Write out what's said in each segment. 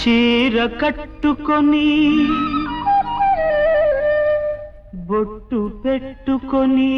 చీర కట్టుకొని బొట్టు పెట్టుకొని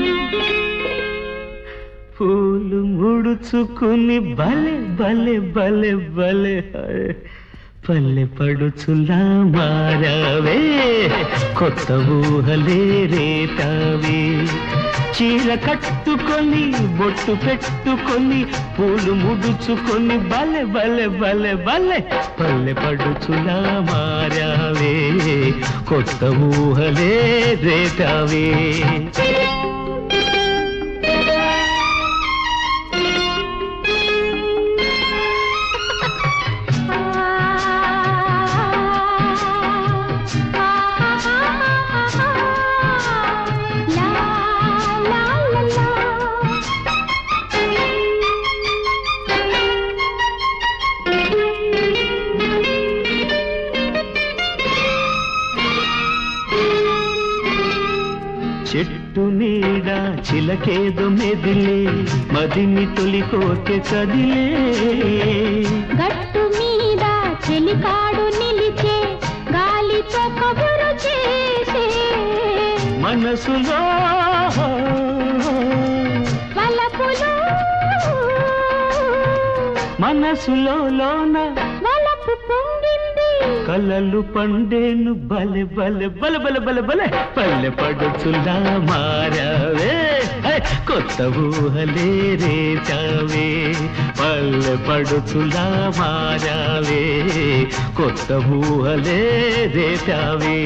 పూలు ముడుచుకుని భలే భలే భలే భలే హాయ్. పల్లె పడుచులా మారావే కొత్త ఊహలే రేతావే చీర కట్టుకొని బొట్టు పెట్టుకొని పూలు ముడుచుకొని బలె బలె బలె బలె పల్లె పడుచులా మారావే కొత్త ఊహలే రేతావే చెట్టు నీడ చిలకేదో మెదిలే మదిని తొలి కోకె కదిలే గట్టు మీద చెలికాడు నిలిచే గాలితో కబురు చేసే మనసులో వలపులో మనసులో లోన వలపు పొంగింది కలలు పండేను బలె బలె బలె బలె బలె బలె పల్లె పడుచులా మారావే హే, కొత్త ఊహలే రేచావే పల్లె పడుచులా మారావే కొత్త ఊహలే రేచావే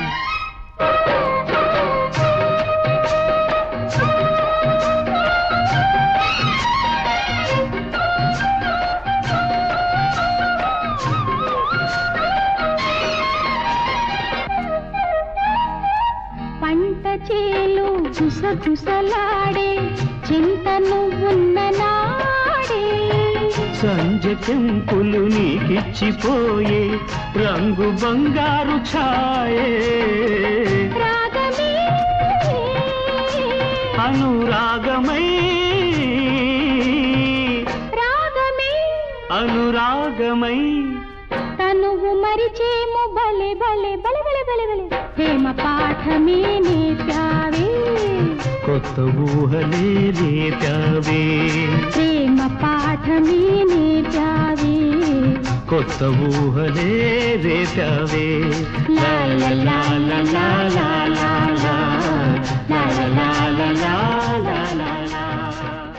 పంట చేలు గుసగుసలాడే చింత నువ్వున్న నాడే సంజ కెంపులు నీకిచ్చిపోయే రంగు బంగారు ఛాయే రాగమే అనురాగమై రాగమే అనురాగమై తనువు మరిచేము బలే బలే బలే బలే బలే బలే ప్రేమ పాఠమే నేర్పావే కొత్త ఊహలే రేపావే ప్రేమ పాఠమే నేర్పావే కొత్త ఊహలే రేపావే లా లా లా లా లా లా లా లా లా లా లా లా లా లా లా